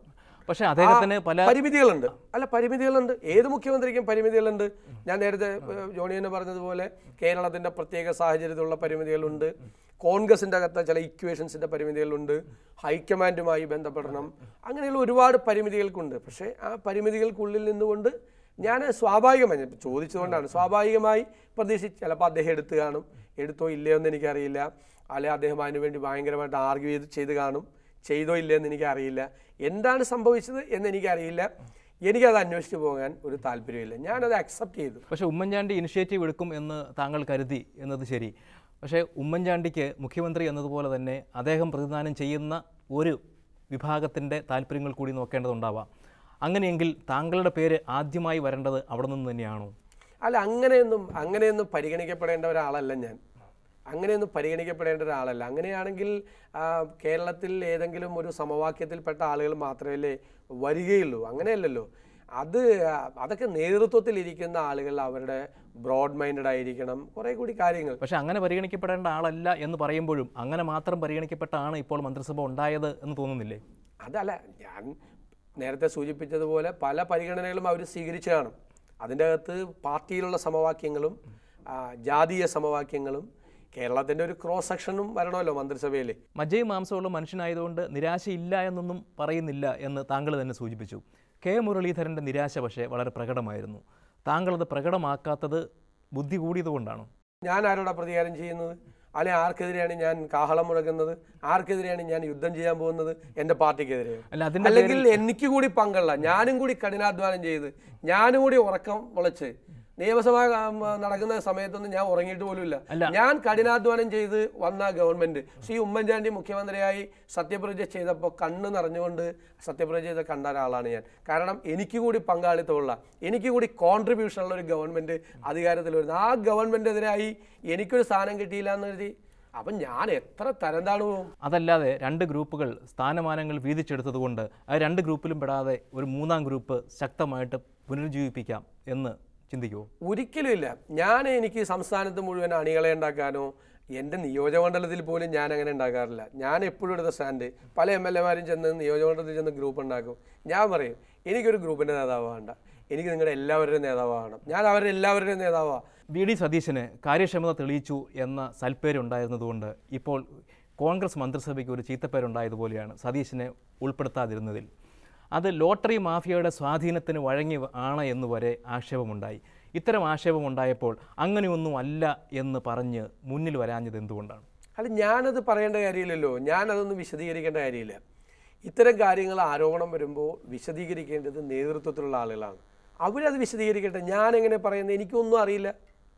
പക്ഷേ അദ്ദേഹത്തിന് പല പരിമിതികളുണ്ട് അല്ല പരിമിതികളുണ്ട് ഏത് മുഖ്യമന്ത്രിക്കും പരിമിതികളുണ്ട് ഞാൻ നേരത്തെ ഏഹ്, ജോണി തന്നെ പറഞ്ഞതുപോലെ കേരളത്തിന്റെ പ്രത്യേക സാഹചര്യത്തിലുള്ള പരിമിതികളുണ്ട് കോൺഗ്രസിന്റെ അകത്തെ ചില ഇക്വേഷൻസിന്റെ പരിമിതികളുണ്ട് ഹൈക്കമാൻഡുമായി ബന്ധപ്പെടണം അങ്ങനെയുള്ള ഒരുപാട് പരിമിതികൾക്കുണ്ട് പക്ഷേ ആ പരിമിതികൾക്കുള്ളിൽ നിന്നുകൊണ്ട് ഞാൻ സ്വാഭാവികമായി ഞാൻ ചോദിച്ചതുകൊണ്ടാണ് സ്വാഭാവികമായി പ്രതീക്ഷിച്ച് ചിലപ്പോൾ അദ്ദേഹം എടുത്തു കാണും എടുത്തോ ഇല്ലയോ എന്ന് എനിക്കറിയില്ല അല്ലെ അദ്ദേഹം അതിനുവേണ്ടി ഭയങ്കരമായിട്ട് ആർഗ്യൂ ചെയ്ത് ചെയ്ത് കാണും ചെയ്തോ ഇല്ലയെന്ന് എനിക്കറിയില്ല എന്താണ് സംഭവിച്ചത് എന്ന് എനിക്കറിയില്ല എനിക്കത് അന്വേഷിച്ച് പോകാൻ ഒരു താല്പര്യമില്ല ഞാനത് അക്സെപ്റ്റ് ചെയ്തു പക്ഷേ ഉമ്മൻചാണ്ടി ഇനിഷ്യേറ്റീവ് എടുക്കും എന്ന് താങ്കൾ കരുതി എന്നത് ശരി പക്ഷേ ഉമ്മൻചാണ്ടിക്ക് മുഖ്യമന്ത്രി എന്നതുപോലെ തന്നെ അദ്ദേഹം പ്രതിദാനം ചെയ്യുന്ന ഒരു വിഭാഗത്തിൻ്റെ താല്പര്യങ്ങൾ കൂടി നോക്കേണ്ടതുണ്ടാവാം അങ്ങനെയെങ്കിൽ താങ്കളുടെ പേര് ആദ്യമായി വരേണ്ടത് അവിടെ നിന്ന് തന്നെയാണോ അല്ല അങ്ങനെയൊന്നും അങ്ങനെയൊന്നും പരിഗണിക്കപ്പെടേണ്ട ഒരാളല്ല ഞാൻ അങ്ങനെയൊന്നും പരിഗണിക്കപ്പെടേണ്ട ഒരാളല്ല അങ്ങനെയാണെങ്കിൽ ആ, കേരളത്തിൽ ഏതെങ്കിലും ഒരു സമവാക്യത്തിൽപ്പെട്ട ആളുകൾ മാത്രമല്ലേ വരികയുള്ളൂ അങ്ങനെയല്ലല്ലോ അത് ആ, അതൊക്കെ നേതൃത്വത്തിൽ ഇരിക്കുന്ന ആളുകൾ അവരുടെ ബ്രോഡ് മൈൻഡഡ് ആയിരിക്കണം കുറേ കൂടി കാര്യങ്ങൾ പക്ഷേ അങ്ങനെ പരിഗണിക്കപ്പെടേണ്ട ആളല്ല എന്ന് പറയുമ്പോഴും അങ്ങനെ മാത്രം പരിഗണിക്കപ്പെട്ടാണ് ഇപ്പോൾ മന്ത്രിസഭ ഉണ്ടായത് എന്ന് തോന്നുന്നില്ലേ അതല്ല ഞാൻ നേരത്തെ സൂചിപ്പിച്ചതുപോലെ പല പരിഗണനകളും അവർ സ്വീകരിച്ചു കാണും അതിൻ്റെ അകത്ത് പാർട്ടിയിലുള്ള സമവാക്യങ്ങളും ആ, ജാതീയ സമവാക്യങ്ങളും കേരളത്തിൻ്റെ ഒരു ക്രോസ് സെക്ഷനും വരണമല്ലോ മന്ത്രിസഭയിൽ മജ്ജയും മാംസമുള്ള മനുഷ്യനായതുകൊണ്ട് നിരാശയില്ല എന്നൊന്നും പറയുന്നില്ല എന്ന് താങ്കൾ തന്നെ സൂചിപ്പിച്ചു കെ മുരളീധരൻ്റെ നിരാശ പക്ഷേ വളരെ പ്രകടമായിരുന്നു താങ്കളത് പ്രകടമാക്കാത്തത് ബുദ്ധി കൂടിയതുകൊണ്ടാണോ ഞാൻ ആരോടാ പ്രതികാരം ചെയ്യുന്നത് അല്ലെ ആർക്കെതിരെയാണ് ഞാൻ കാഹളം മുഴങ്ങുന്നത് ആർക്കെതിരെയാണ് ഞാൻ യുദ്ധം ചെയ്യാൻ പോകുന്നത് എൻ്റെ പാർട്ടിക്കെതിരെയാണ് അല്ല അതിൻ്റെ അല്ലെങ്കിൽ എനിക്ക് കൂടി പങ്കുള്ള ഞാനും കൂടി കഠിനാധ്വാനം ചെയ്ത് ഞാനും കൂടി ഉറക്കം മുളച്ച് നിയമസഭ ആം, നടക്കുന്ന സമയത്തൊന്നും ഞാൻ ഉറങ്ങിയിട്ട് പോലുമില്ല അല്ല. ഞാൻ കഠിനാധ്വാനം ചെയ്ത് വന്ന ഗവൺമെന്റ് ശ്രീ ഉമ്മൻചാണ്ടി മുഖ്യമന്ത്രിയായി സത്യപ്രതിജ്ഞ ചെയ്തപ്പോൾ കണ്ണ് നിറഞ്ഞുകൊണ്ട് സത്യപ്രതിജ്ഞ ചെയ്ത കണ്ട ഒരാളാണ് ഞാൻ കാരണം എനിക്ക് കൂടി പങ്കാളിത്തമുള്ള എനിക്ക് കൂടി കോൺട്രിബ്യൂഷൻ ഉള്ള ഒരു ഗവൺമെന്റ് അധികാരത്തിൽ വരുന്നത് ആ ഗവൺമെന്റിനെതിരായി എനിക്കൊരു സ്ഥാനം കിട്ടിയില്ല എന്ന് കരുതി അപ്പം ഞാൻ എത്ര തരം താണു പോകും അതല്ലാതെ രണ്ട് ഗ്രൂപ്പുകൾ സ്ഥാനമാനങ്ങൾ വീതിച്ചെടുത്തതുകൊണ്ട് ആ രണ്ട് ഗ്രൂപ്പിലും പെടാതെ ഒരു മൂന്നാം ഗ്രൂപ്പ് ശക്തമായിട്ട് പുനരുജ്ജീവിപ്പിക്കാം എന്ന് ചിന്തിക്കുമോ ഒരിക്കലും ഇല്ല ഞാൻ എനിക്ക് സംസ്ഥാനത്ത് മുഴുവൻ അണികളെ ഉണ്ടാക്കാനോ എൻ്റെ നിയോജകമണ്ഡലത്തിൽ പോലും ഞാൻ അങ്ങനെ ഉണ്ടാക്കാറില്ല ഞാൻ എപ്പോഴും എടുത്ത സ്റ്റാൻഡ് പല എം എൽ എമാരും ചെന്ന് നിയോജകമണ്ഡലത്തിൽ ചെന്ന് ഗ്രൂപ്പ് ഉണ്ടാക്കും ഞാൻ പറയും എനിക്കൊരു ഗ്രൂപ്പിൻ്റെ നേതാവ് വേണ്ട എനിക്ക് നിങ്ങളുടെ എല്ലാവരുടെയും നേതാവാകണം ഞാൻ അവരുടെ എല്ലാവരുടെയും നേതാവാണ് വി ഡി സതീശന് കാര്യക്ഷമത തെളിയിച്ചു എന്ന സൽപ്പേരുണ്ടായിരുന്നതുകൊണ്ട് ഇപ്പോൾ കോൺഗ്രസ് മന്ത്രിസഭയ്ക്ക് ഒരു ചീത്തപ്പേരുണ്ടായതുപോലെയാണ് സതീശനെ ഉൾപ്പെടുത്താതിരുന്നതിൽ അത് ലോട്ടറി മാഫിയയുടെ സ്വാധീനത്തിന് വഴങ്ങി ആണ് എന്ന് വരെ ആക്ഷേപമുണ്ടായി ഇത്തരം ആക്ഷേപമുണ്ടായപ്പോൾ അങ്ങനെയൊന്നും അല്ല എന്ന് പറഞ്ഞ് മുന്നിൽ വരാഞ്ഞത് എന്തുകൊണ്ടാണ് അല്ല ഞാനത് പറയേണ്ട കാര്യമില്ലല്ലോ ഞാനതൊന്നും വിശദീകരിക്കേണ്ട കാര്യമില്ല ഇത്തരം കാര്യങ്ങൾ ആരോപണം വരുമ്പോൾ വിശദീകരിക്കേണ്ടത് നേതൃത്വത്തിലുള്ള ആളുകളാണ് അവരത് വിശദീകരിക്കട്ടെ ഞാൻ എങ്ങനെ പറയുന്നത് എനിക്കൊന്നും അറിയില്ല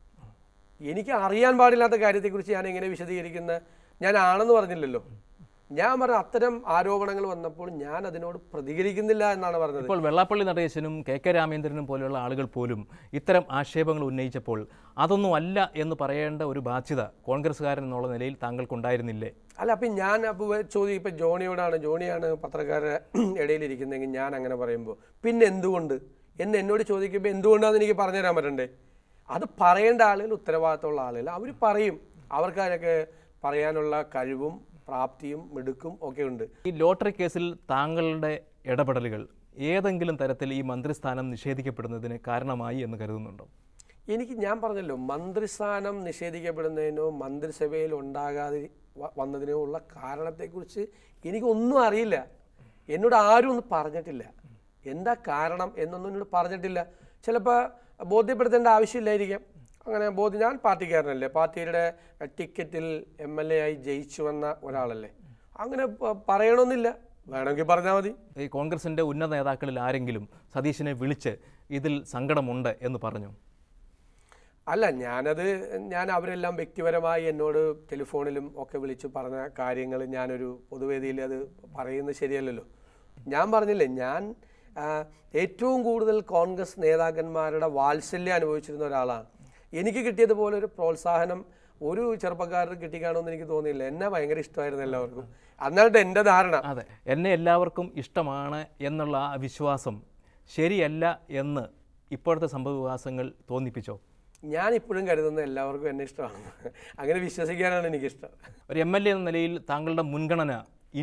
എനിക്ക് അറിയാൻ പാടില്ലാത്ത കാര്യത്തെക്കുറിച്ച് ഞാൻ എങ്ങനെ വിശദീകരിക്കുന്ന ഞാൻ ആണെന്ന് പറഞ്ഞില്ലല്ലോ ഞാൻ പറഞ്ഞ അത്തരം ആരോപണങ്ങൾ വന്നപ്പോൾ ഞാൻ അതിനോട് പ്രതികരിക്കുന്നില്ല എന്നാണ് പറഞ്ഞത് ഇപ്പോൾ വെള്ളാപ്പള്ളി നടേശനും കെ കെ രാമേന്ദ്രനും പോലെയുള്ള ആളുകൾ പോലും ഇത്തരം ആക്ഷേപങ്ങൾ ഉന്നയിച്ചപ്പോൾ അതൊന്നും അല്ല എന്ന് പറയേണ്ട ഒരു ബാധ്യത കോൺഗ്രസ്സുകാരൻ എന്നുള്ള നിലയിൽ താങ്കൾക്കുണ്ടായിരുന്നില്ലേ അല്ല അപ്പം ഞാൻ അപ്പോൾ ചോദ്യം ഇപ്പം ജോണിയോടാണ് ജോണിയാണ് പത്രക്കാരുടെ ഇടയിലിരിക്കുന്നതെങ്കിൽ ഞാൻ അങ്ങനെ പറയുമ്പോൾ പിന്നെ എന്തുകൊണ്ട് എന്ന് എന്നോട് ചോദിക്കുമ്പോൾ എന്തുകൊണ്ടാണെന്ന് എനിക്ക് പറഞ്ഞു തരാൻ പറ്റണ്ടേ അത് പറയേണ്ട ആളുകൾ ഉത്തരവാദിത്തമുള്ള ആളുകൾ അവർ പറയും അവർക്ക് അതിനൊക്കെ പറയാനുള്ള കഴിവും പ്രാപ്തിയും മിടുക്കും ഒക്കെ ഉണ്ട് ഈ ലോട്ടറി കേസിൽ താങ്കളുടെ ഇടപെടലുകൾ ഏതെങ്കിലും തരത്തിൽ ഈ മന്ത്രിസ്ഥാനം നിഷേധിക്കപ്പെടുന്നതിന് കാരണമായി എന്ന് കരുതുന്നുണ്ടോ എനിക്ക് ഞാൻ പറഞ്ഞല്ലോ മന്ത്രിസ്ഥാനം നിഷേധിക്കപ്പെടുന്നതിനോ മന്ത്രിസഭയിൽ ഉണ്ടാകാതെ വ- വന്നതിനോ ഉള്ള കാരണത്തെക്കുറിച്ച് എനിക്കൊന്നും അറിയില്ല എന്നോട് ആരും ഒന്നും പറഞ്ഞിട്ടില്ല എന്താ കാരണം എന്നൊന്നും എന്നോട് പറഞ്ഞിട്ടില്ല ചിലപ്പോൾ ബോധ്യപ്പെടുത്തേണ്ട ആവശ്യമില്ലായിരിക്കാം അങ്ങനെ ബോധ്യം ഞാൻ പാർട്ടിക്കാരനല്ലേ പാർട്ടിയുടെ ടിക്കറ്റിൽ എം എൽ എ ആയി ജയിച്ചു വന്ന ഒരാളല്ലേ അങ്ങനെ പ- പറയണമെന്നില്ല വേണമെങ്കിൽ പറഞ്ഞാൽ മതി ഈ കോൺഗ്രസിൻ്റെ ഉന്നത നേതാക്കളിൽ ആരെങ്കിലും സതീശനെ വിളിച്ച് ഇതിൽ സങ്കടമുണ്ട് എന്ന് പറഞ്ഞു അല്ല ഞാനത് ഞാൻ അവരെല്ലാം വ്യക്തിപരമായി എന്നോട് ടെലിഫോണിലും ഒക്കെ വിളിച്ച് പറഞ്ഞ കാര്യങ്ങൾ ഞാനൊരു പൊതുവേദിയിൽ അത് പറയുന്നത് ശരിയല്ലല്ലോ ഞാൻ പറഞ്ഞില്ലേ ഞാൻ ആ, ഏറ്റവും കൂടുതൽ കോൺഗ്രസ് നേതാക്കന്മാരുടെ വാത്സല്യം അനുഭവിച്ചിരുന്ന ഒരാളാണ് എനിക്ക് കിട്ടിയതുപോലെ ഒരു പ്രോത്സാഹനം ഒരു ചെറുപ്പക്കാരന് കിട്ടിക്കാണോന്ന് എനിക്ക് തോന്നിയില്ല എന്നെ ഭയങ്കര ഇഷ്ടമായിരുന്നു എല്ലാവർക്കും അന്നായിട്ട് എൻ്റെ ധാരണ അതെ എന്നെ എല്ലാവർക്കും ഇഷ്ടമാണ് എന്നുള്ള ആ വിശ്വാസം ശരിയല്ല എന്ന് ഇപ്പോഴത്തെ സംഭവവികാസങ്ങൾ തോന്നിപ്പിച്ചോ ഞാൻ ഇപ്പോഴും കരുതുന്ന എല്ലാവർക്കും എന്നെ ഇഷ്ടമാണ് അങ്ങനെ വിശ്വസിക്കാനാണ് എനിക്കിഷ്ടം ഒരു എം എൽ എ എന്ന നിലയിൽ താങ്കളുടെ മുൻഗണന ഇനിയും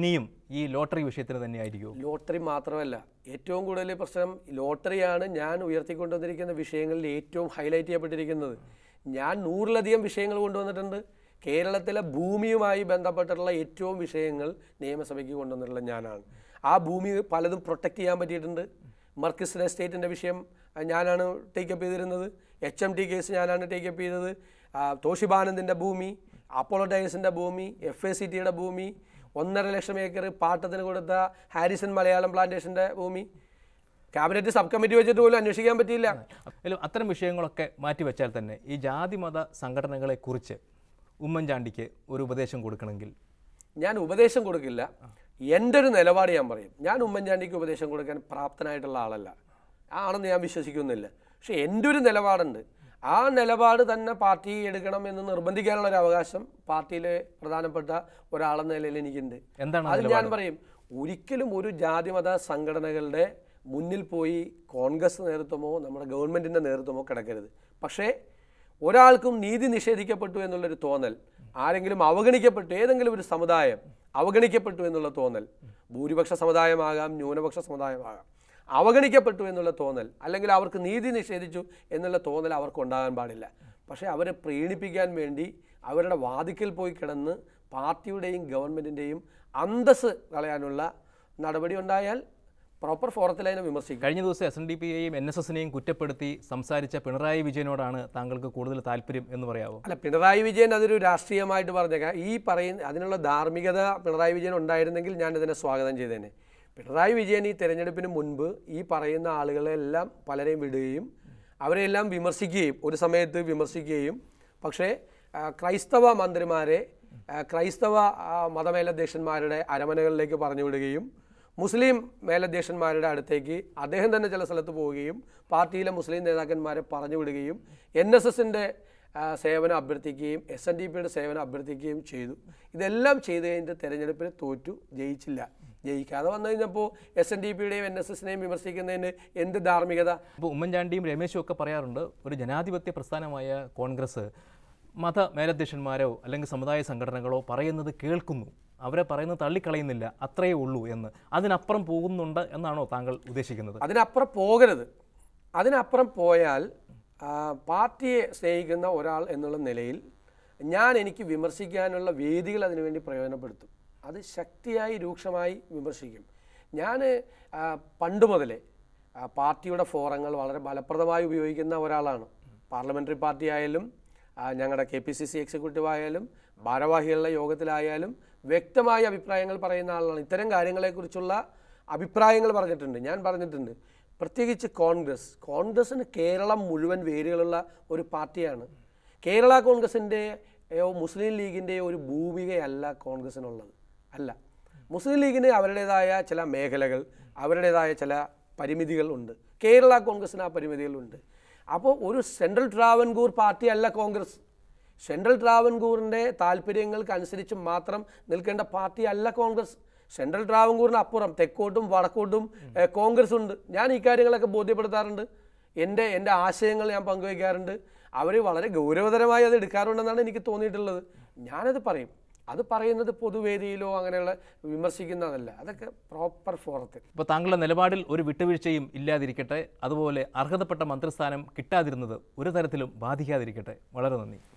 ഈ ലോട്ടറി വിഷയത്തിന് തന്നെയായിരിക്കുമോ ലോട്ടറി മാത്രമല്ല ഏറ്റവും കൂടുതൽ പ്രശ്നം ലോട്ടറിയാണ് ഞാൻ ഉയർത്തിക്കൊണ്ടുവന്നിരിക്കുന്ന വിഷയങ്ങളിൽ ഏറ്റവും ഹൈലൈറ്റ് ചെയ്യപ്പെട്ടിരിക്കുന്നത് ഞാൻ നൂറിലധികം വിഷയങ്ങൾ കൊണ്ടുവന്നിട്ടുണ്ട് കേരളത്തിലെ ഭൂമിയുമായി ബന്ധപ്പെട്ടിട്ടുള്ള ഏറ്റവും വിഷയങ്ങൾ നിയമസഭയ്ക്ക് കൊണ്ടുവന്നിട്ടുള്ള ഞാനാണ് ആ ഭൂമി പലതും പ്രൊട്ടക്റ്റ് ചെയ്യാൻ പറ്റിയിട്ടുണ്ട് മർക്കിസ് എസ്റ്റേറ്റിൻ്റെ വിഷയം ആ, ഞാനാണ് ടേക്കപ്പ് ചെയ്തിരുന്നത് എച്ച് എം ടി കേസ് ഞാനാണ് ടേക്കപ്പ് ചെയ്തത് ആ, തോഷിബാനന്ദിൻ്റെ ഭൂമി അപ്പോളോ ടൈൽസിൻ്റെ ഭൂമി എഫ് എ സി ടിയുടെ ഭൂമി ഒന്നര ലക്ഷം ഏക്കർ പാട്ടത്തിന് കൊടുത്ത ഹാരിസൺ മലയാളം പ്ലാന്റേഷൻ്റെ ഭൂമി ക്യാബിനറ്റ് സബ് കമ്മിറ്റി വെച്ചിട്ട് പോലും അന്വേഷിക്കാൻ പറ്റിയില്ല അതിലും അത്തരം വിഷയങ്ങളൊക്കെ മാറ്റിവെച്ചാൽ തന്നെ ഈ ജാതിമത സംഘടനകളെക്കുറിച്ച് ഉമ്മൻചാണ്ടിക്ക് ഒരു ഉപദേശം കൊടുക്കണമെങ്കിൽ ഞാൻ ഉപദേശം കൊടുക്കില്ല എൻ്റെ ഒരു നിലപാട് ഞാൻ പറയും ഞാൻ ഉമ്മൻചാണ്ടിക്ക് ഉപദേശം കൊടുക്കാൻ പ്രാപ്തനായിട്ടുള്ള ആളല്ല ആണെന്ന് ഞാൻ വിശ്വസിക്കുന്നില്ല പക്ഷെ എൻ്റെ ഒരു നിലപാടുണ്ട് ആ നിലപാട് തന്നെ പാർട്ടി എടുക്കണം എന്ന് നിർബന്ധിക്കാനുള്ള ഒരു അവകാശം പാർട്ടിയിലെ പ്രധാനപ്പെട്ട ഒരാളെന്ന നിലയിൽ എനിക്കുണ്ട് എന്താണ് ആ അത് ഞാൻ പറയും ഒരിക്കലും ഒരു ജാതിമത സംഘടനകളുടെ മുന്നിൽ പോയി കോൺഗ്രസ് നേതൃത്വമോ നമ്മുടെ ഗവൺമെൻറ്റിൻ്റെ നേതൃത്വമോ കിടക്കരുത് പക്ഷേ ഒരാൾക്കും നീതി നിഷേധിക്കപ്പെട്ടു എന്നുള്ളൊരു തോന്നൽ ആരെങ്കിലും അവഗണിക്കപ്പെട്ടു ഏതെങ്കിലും ഒരു സമുദായം അവഗണിക്കപ്പെട്ടു എന്നുള്ള തോന്നൽ ഭൂരിപക്ഷ സമുദായമാകാം ന്യൂനപക്ഷ സമുദായമാകാം അവഗണിക്കപ്പെട്ടു എന്നുള്ള തോന്നൽ അല്ലെങ്കിൽ അവർക്ക് നീതി നിഷേധിച്ചു എന്നുള്ള തോന്നൽ അവർക്ക് ഉണ്ടാകാൻ പാടില്ല പക്ഷേ അവരെ പ്രീണിപ്പിക്കാൻ വേണ്ടി അവരുടെ വാതിക്കൽ പോയി കിടന്ന് പാർട്ടിയുടെയും ഗവൺമെൻറ്റിൻ്റെയും അന്തസ് കളയാനുള്ള നടപടി ഉണ്ടായാൽ പ്രോപ്പർ ഫോറത്തിൽ അതിനെ വിമർശിക്കും കഴിഞ്ഞ ദിവസം എസ് എൻ ഡി പിയെയും എൻ എസ് എസിനെയും കുറ്റപ്പെടുത്തി സംസാരിച്ച പിണറായി വിജയനോടാണ് താങ്കൾക്ക് കൂടുതൽ താല്പര്യം എന്ന് പറയാവോ അല്ല പിണറായി വിജയൻ അതൊരു രാഷ്ട്രീയമായിട്ട് പറഞ്ഞേക്കാം ഈ പറയുന്ന അതിനുള്ള ധാർമ്മികത പിണറായി വിജയൻ ഉണ്ടായിരുന്നെങ്കിൽ ഞാൻ ഇതിനെ സ്വാഗതം ചെയ്തേനെ പിണറായി വിജയൻ ഈ തെരഞ്ഞെടുപ്പിന് മുൻപ് ഈ പറയുന്ന ആളുകളെല്ലാം പലരെയും വിടുകയും അവരെല്ലാം വിമർശിക്കുകയും ഒരു സമയത്ത് വിമർശിക്കുകയും പക്ഷേ ആ, ക്രൈസ്തവ മന്ത്രിമാരെ ആ, ക്രൈസ്തവ ആ, മതമേലധ്യക്ഷന്മാരുടെ അരമനകളിലേക്ക് പറഞ്ഞു വിടുകയും മുസ്ലിം മേലധ്യക്ഷന്മാരുടെ അടുത്തേക്ക് അദ്ദേഹം തന്നെ ചില സ്ഥലത്ത് പോവുകയും പാർട്ടിയിലെ മുസ്ലിം നേതാക്കന്മാരെ പറഞ്ഞു വിടുകയും എൻ എസ് എസിൻ്റെ സേവനം അഭ്യർത്ഥിക്കുകയും എസ് എൻ ഡി പിയുടെ സേവനം അഭ്യർത്ഥിക്കുകയും ചെയ്തു ഇതെല്ലാം ചെയ്ത് കഴിഞ്ഞിട്ട് തെരഞ്ഞെടുപ്പിൽ തോറ്റു ജയിച്ചില്ല ജയിക്കാതെ വന്നു കഴിഞ്ഞപ്പോൾ എസ് എൻ ഡി പിയുടെയും എൻ എസ് എസിനെയും വിമർശിക്കുന്നതിന് എന്ത് ധാർമ്മികത അപ്പോൾ ഉമ്മൻചാണ്ടിയും രമേശും ഒക്കെ പറയാറുണ്ട് ഒരു ജനാധിപത്യ പ്രസ്ഥാനമായ കോൺഗ്രസ് മത മേലധ്യക്ഷന്മാരോ അല്ലെങ്കിൽ സമുദായ സംഘടനകളോ പറയുന്നത് കേൾക്കുന്നു അവരെ പറയുന്നത് തള്ളിക്കളയുന്നില്ല അത്രയേ ഉള്ളൂ എന്ന് അതിനപ്പുറം പോകുന്നുണ്ട് എന്നാണോ താങ്കൾ ഉദ്ദേശിക്കുന്നത് അതിനപ്പുറം പോകരുത് അതിനപ്പുറം പോയാൽ ആ, പാർട്ടിയെ സ്നേഹിക്കുന്ന ഒരാൾ എന്നുള്ള നിലയിൽ ഞാൻ എനിക്ക് വിമർശിക്കാനുള്ള വേദികൾ അതിനുവേണ്ടി പ്രയോജനപ്പെടുത്തും അത് ശക്തിയായി രൂക്ഷമായി വിമർശിക്കും ഞാൻ പണ്ട് മുതലേ ആ, പാർട്ടിയുടെ ഫോറങ്ങൾ വളരെ ഫലപ്രദമായി ഉപയോഗിക്കുന്ന ഒരാളാണ് പാർലമെൻ്ററി പാർട്ടി ആയാലും ആ, ഞങ്ങളുടെ K P C C executive ആയാലും ഭാരവാഹികളുടെ യോഗത്തിലായാലും വ്യക്തമായ അഭിപ്രായങ്ങൾ പറയുന്ന ആളാണ് ഇത്തരം കാര്യങ്ങളെക്കുറിച്ചുള്ള അഭിപ്രായങ്ങൾ പറഞ്ഞിട്ടുണ്ട് ഞാൻ പറഞ്ഞിട്ടുണ്ട് പ്രത്യേകിച്ച് കോൺഗ്രസ് കോൺഗ്രസ്സിന് കേരളം മുഴുവൻ വേരുകളുള്ള ഒരു പാർട്ടിയാണ് കേരള കോൺഗ്രസിൻ്റെ മുസ്ലിം ലീഗിൻ്റെ ഒരു ഭൂമികയല്ല കോൺഗ്രസ്സിനുള്ളത് അല്ല മുസ്ലിം ലീഗിന് അവരുടേതായ ചില മേഖലകൾ അവരുടേതായ ചില പരിമിതികൾ ഉണ്ട് കേരള കോൺഗ്രസ്സിന് ആ പരിമിതികളുണ്ട് അപ്പോൾ ഒരു സെൻട്രൽ ട്രാവൻകൂർ പാർട്ടി അല്ല കോൺഗ്രസ് സെൻട്രൽ ട്രാവൻകൂറിൻ്റെ താല്പര്യങ്ങൾക്കനുസരിച്ച് മാത്രം നിൽക്കേണ്ട പാർട്ടി അല്ല കോൺഗ്രസ് സെൻട്രൽ ട്രാവൻകൂറിന് അപ്പുറം തെക്കോട്ടും വടക്കോട്ടും ഏഹ്, കോൺഗ്രസ് ഉണ്ട് ഞാൻ ഈ കാര്യങ്ങളൊക്കെ ബോധ്യപ്പെടുത്താറുണ്ട് എൻ്റെ എൻ്റെ ആശയങ്ങൾ ഞാൻ പങ്കുവയ്ക്കാറുണ്ട് അവർ വളരെ ഗൗരവതരമായി അത് എടുക്കാറുണ്ടെന്നാണ് എനിക്ക് തോന്നിയിട്ടുള്ളത് ഞാനത് പറയും അത് പറയുന്നത് പൊതുവേദിയിലോ അങ്ങനെയുള്ള വിമർശിക്കുന്നതല്ല അതൊക്കെ പ്രോപ്പർ ഫോറത്തിൽ ഇപ്പോൾ താങ്കളുടെ നിലപാടിൽ ഒരു വിട്ടുവീഴ്ചയും ഇല്ലാതിരിക്കട്ടെ അതുപോലെ അർഹതപ്പെട്ട മന്ത്രിസ്ഥാനം കിട്ടാതിരുന്നത് ഒരു തരത്തിലും ബാധിക്കാതിരിക്കട്ടെ വളരെ നന്ദി